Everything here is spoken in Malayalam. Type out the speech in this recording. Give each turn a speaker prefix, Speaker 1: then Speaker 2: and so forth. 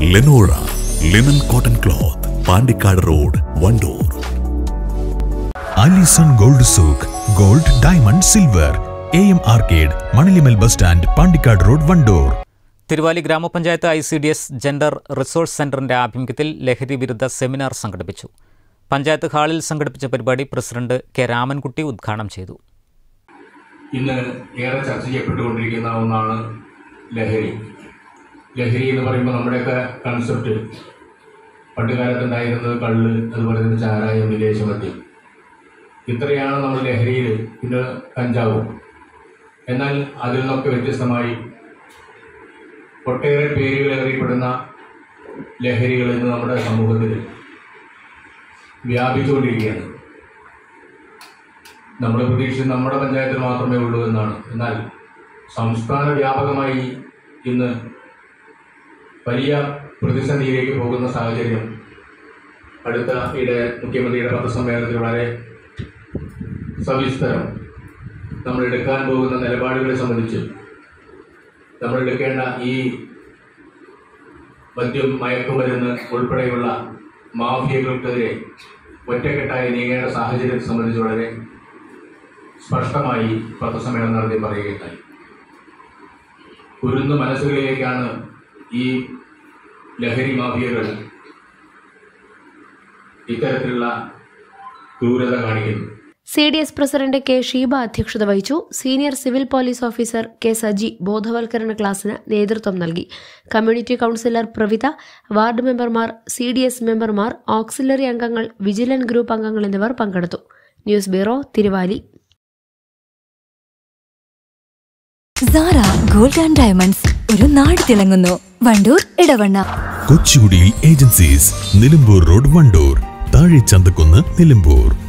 Speaker 1: ലെനോറ linen cotton cloth Pandikkad road Wandoor
Speaker 2: Alison gold souk gold diamond silver A M arcade Manalimal bus stand Pandikkad road Wandoor
Speaker 3: Thiruvali gramapanchayat I C D S gender resource സെന്ററിന്റെ ആഭിമുഖ്യത്തിൽ ലഹരി വിരുദ്ധ സെമിനാർ സംഘടിപ്പിച്ചു പഞ്ചായത്ത് ഹാളിൽ സംഘടിപ്പിച്ച പരിപാടി പ്രസിഡന്റ് കെ രാമൻകുട്ടി ഉദ്ഘാടനം ചെയ്തു
Speaker 4: ഇന്ന് ഏറെ ചർച്ച ചെയ്യപ്പെട്ടുകൊണ്ടിരിക്കുന്ന ഒന്നാണ് ലഹരി ലഹരി എന്ന് പറയുമ്പോൾ നമ്മുടെയൊക്കെ കൺസെപ്റ്റ് പണ്ട് കാലത്തുണ്ടായിരുന്നത് കള്ള് അതുപോലെ തന്നെ ചാരായം വിദേശമദ്യം ഇത്രയാണ് നമ്മൾ ലഹരിയിൽ പിന്നെ കഞ്ചാവും എന്നാൽ അതിൽ നിന്നൊക്കെ വ്യത്യസ്തമായി ഒട്ടേറെ പേരുകൾ അറിയപ്പെടുന്ന ലഹരികൾ ഇന്ന് നമ്മുടെ സമൂഹത്തിൽ വ്യാപിച്ചുകൊണ്ടിരിക്കുകയാണ് നമ്മൾ പ്രതീക്ഷിച്ച് നമ്മുടെ പഞ്ചായത്തിൽ മാത്രമേ ഉള്ളൂ എന്നാണ് എന്നാൽ സംസ്ഥാന വ്യാപകമായി ഇന്ന് വലിയ പ്രതിസന്ധിയിലേക്ക് പോകുന്ന സാഹചര്യം അടുത്ത ഇടെ മുഖ്യമന്ത്രിയുടെ പത്രസമ്മേളനത്തിൽ വളരെ സവിസ്തരം നമ്മൾ എടുക്കാൻ പോകുന്ന നിലപാടുകളെ സംബന്ധിച്ച് നമ്മൾ എടുക്കേണ്ട ഈ മദ്യം മയക്കുമരുന്ന് ഉൾപ്പെടെയുള്ള മാഫിയകൾക്കെതിരെ ഒറ്റക്കെട്ടായി നീങ്ങേണ്ട സാഹചര്യത്തെ സംബന്ധിച്ച് വളരെ സ്പഷ്ടമായി പത്രസമ്മേളനം നടത്തി പറയുകയുണ്ടായി കുരുന്നു മനസ്സുകളിലേക്കാണ് ഈ ലഹരി മാഫിയകൾ ഇത്തരത്തിലുള്ള ക്രൂരത കാണിക്കുന്നത്
Speaker 5: C D S president K Sheeba അധ്യക്ഷത വഹിച്ചു senior civil police officer K Saji ബോധവൽക്കരണ ക്ലാസ്സിന് നേതൃത്വം നൽകി കമ്മ്യൂണിറ്റി കൌൺസിലർ പ്രവിത വാർഡ് മെമ്പർമാർ സി ഡി എസ് മെമ്പർമാർ ഓക്സിലറി അംഗങ്ങൾ വിജിലൻസ് ഗ്രൂപ്പ് അംഗങ്ങൾ എന്നിവർ പങ്കെടുത്തു news bureau Thiruvali
Speaker 6: Sara gold and diamonds ഒരു നാട് തിളങ്ങുന്നു വണ്ടൂർ ഇടവണ്ണ
Speaker 2: കൊച്ചുകുടിയിൽ ഏജൻസീസ് നിലമ്പൂർ റോഡ് വണ്ടൂർ താഴെ ചന്തക്കുന്ന് നിലമ്പൂർ